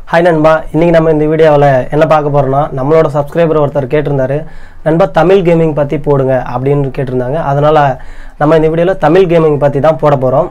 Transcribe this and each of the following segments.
hi நண்பா இன்றைக்கி நம்ம இந்த வீடியோவில் என்ன பார்க்க போகிறோம்னா நம்மளோட சப்ஸ்கிரைபர் ஒருத்தர் கேட்டிருந்தாரு நண்பா தமிழ் கேமிங் பற்றி போடுங்க அப்படின்னு கேட்டிருந்தாங்க அதனால் நம்ம இந்த வீடியோவில் தமிழ் கேமிங் பற்றி தான் போட போகிறோம்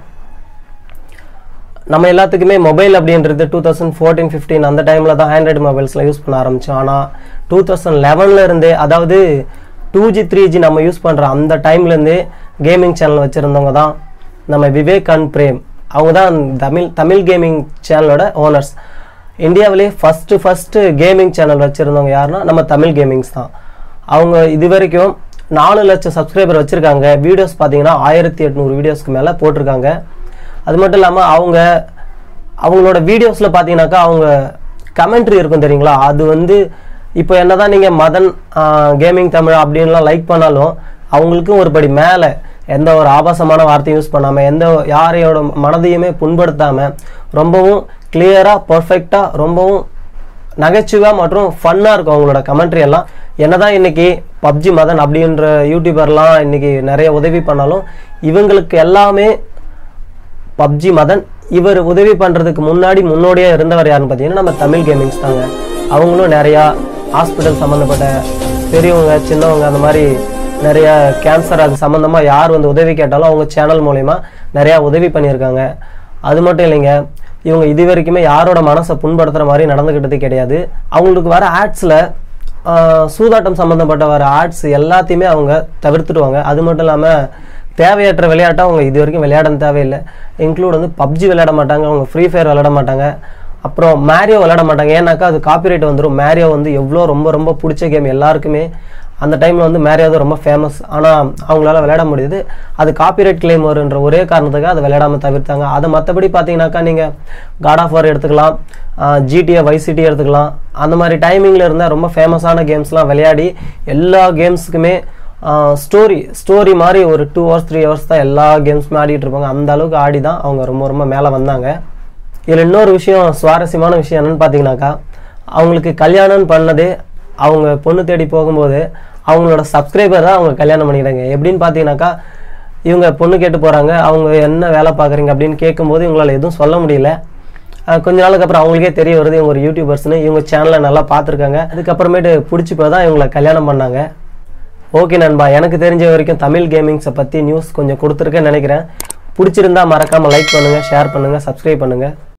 நம்ம எல்லாத்துக்குமே மொபைல் அப்படின்றது டூ தௌசண்ட் ஃபோர்டீன் ஃபிஃப்டீன் அந்த டைமில் தான் ஆண்ட்ராய்டு மொபைல்ஸில் யூஸ் பண்ண ஆரம்பித்தோம் ஆனால் டூ தௌசண்ட் லெவனில் இருந்தே அதாவது டூ ஜி த்ரீ ஜி நம்ம யூஸ் பண்ணுற அந்த டைம்லேருந்தே கேமிங் சேனல் வச்சுருந்தவங்க தான் நம்ம விவேக் அண்ட் பிரேம் அவங்க தான் தமிழ் தமிழ் கேமிங் சேனலோட ஓனர்ஸ் இந்தியாவிலே ஃபஸ்ட்டு ஃபஸ்ட்டு கேமிங் சேனல் வச்சுருந்தவங்க யாருன்னா நம்ம தமிழ் கேமிங்ஸ் தான் அவங்க இது வரைக்கும் நாலு லட்சம் சப்ஸ்கிரைபர் வச்சுருக்காங்க வீடியோஸ் பார்த்தீங்கன்னா ஆயிரத்தி எட்நூறு வீடியோஸ்க்கு மேலே போட்டிருக்காங்க அது மட்டும் இல்லாமல் அவங்க அவங்களோட வீடியோஸில் பார்த்தீங்கன்னாக்கா அவங்க கமெண்ட்ரி இருக்கும் தெரியுங்களா அது வந்து இப்போ என்னதான் நீங்கள் மதன் கேமிங் தமிழ் அப்படின்லாம் லைக் பண்ணாலும் அவங்களுக்கும் ஒரு படி மேலே எந்த ஒரு ஆபாசமான வார்த்தையும் யூஸ் பண்ணாமல் எந்த யாரையோட மனதையுமே புண்படுத்தாமல் ரொம்பவும் கிளியராக பர்ஃபெக்டாக ரொம்பவும் நகைச்சுவாக மற்றும் ஃபன்னாக இருக்கும் அவங்களோட கமெண்ட்ரி எல்லாம் என்னதான் இன்னைக்கு பப்ஜி மதன் அப்படின்ற யூடியூபர்லாம் இன்னைக்கு நிறைய உதவி பண்ணாலும் இவங்களுக்கு எல்லாமே பப்ஜி மதன் இவர் உதவி பண்ணுறதுக்கு முன்னாடி முன்னோடியா இருந்தவர் யாருன்னு பார்த்தீங்கன்னா நம்ம தமிழ் கேமிங்ஸ் தாங்க அவங்களும் நிறையா ஹாஸ்பிட்டல் சம்மந்தப்பட்ட பெரியவங்க சின்னவங்க அந்த மாதிரி நிறைய கேன்சர் அது சம்மந்தமாக யார் வந்து உதவி கேட்டாலும் அவங்க சேனல் மூலயமா நிறையா உதவி பண்ணியிருக்காங்க அது மட்டும் இல்லைங்க இவங்க இது வரைக்குமே யாரோட மனசை புண்படுத்துகிற மாதிரி நடந்துக்கிட்டது கிடையாது அவங்களுக்கு வர ஆட்ஸில் சூதாட்டம் சம்மந்தப்பட்ட வர ஆட்ஸ் எல்லாத்தையுமே அவங்க தவிர்த்துடுவாங்க அது மட்டும் இல்லாமல் தேவையற்ற விளையாட்டை அவங்க இது வரைக்கும் விளையாட தேவையில்லை இன்க்ளூட் வந்து பப்ஜி விளையாட மாட்டாங்க அவங்க ஃப்ரீ ஃபயர் விளையாட மாட்டாங்க அப்புறம் மேரியோ விளையாட மாட்டாங்க ஏன்னாக்கா அது காப்பிரைட் வந்துடும் மேரியோ வந்து எவ்வளோ ரொம்ப ரொம்ப பிடிச்ச கேம் எல்லாருக்குமே அந்த டைமில் வந்து மேரியோ தான் ரொம்ப ஃபேமஸ் ஆனால் அவங்களால விளையாட முடியுது அது காப்பிரைட் கிளைம் வருன்ற ஒரே காரணத்துக்காக அதை விளையாடாமல் தவிர்த்தாங்க அதை மற்றபடி பார்த்தீங்கன்னாக்கா நீங்கள் காட் ஆஃப் வார் எடுத்துக்கலாம் ஜிடிஏ வைசிடி எடுத்துக்கலாம் அந்த மாதிரி டைமிங்கில் இருந்தால் ரொம்ப ஃபேமஸான கேம்ஸ்லாம் விளையாடி எல்லா கேம்ஸுக்குமே ஸ்டோரி ஸ்டோரி மாதிரி ஒரு டூ ஹவர்ஸ் த்ரீ ஹவர்ஸ் தான் எல்லா கேம்ஸுமே ஆடிட்டு இருப்பாங்க அந்த அளவுக்கு ஆடி தான் அவங்க ரொம்ப ரொம்ப மேலே வந்தாங்க இதில் இன்னொரு விஷயம் சுவாரஸ்யமான விஷயம் என்னன்னு பார்த்தீங்கன்னாக்கா அவங்களுக்கு கல்யாணம் பண்ணதே அவங்க பொண்ணு தேடி போகும்போது அவங்களோட சப்ஸ்கிரைபர் தான் அவங்க கல்யாணம் பண்ணிக்கிறாங்க எப்படின்னு பார்த்தீங்கன்னாக்கா இவங்க பொண்ணு கேட்டு போகிறாங்க அவங்க என்ன வேலை பார்க்குறீங்க அப்படின்னு கேட்கும்போது இவங்களால எதுவும் சொல்ல முடியல அஹ் கொஞ்ச நாளுக்கு அப்புறம் அவங்களுக்கே தெரிய வருது இவங்க ஒரு யூடியூபர்ஸ்னு இவங்க சேனலை நல்லா பார்த்துருக்காங்க அதுக்கப்புறமேட்டு பிடிச்சி போய் தான் இவங்களை கல்யாணம் பண்ணாங்க ஓகே நண்பா எனக்கு தெரிஞ்ச வரைக்கும் தமிழ் கேமிங்ஸை பற்றி நியூஸ் கொஞ்சம் கொடுத்துருக்கேன்னு நினைக்கிறேன் பிடிச்சிருந்தா மறக்காமல் லைக் பண்ணுங்கள் ஷேர் பண்ணுங்கள் சப்ஸ்கிரைப் பண்ணுங்கள்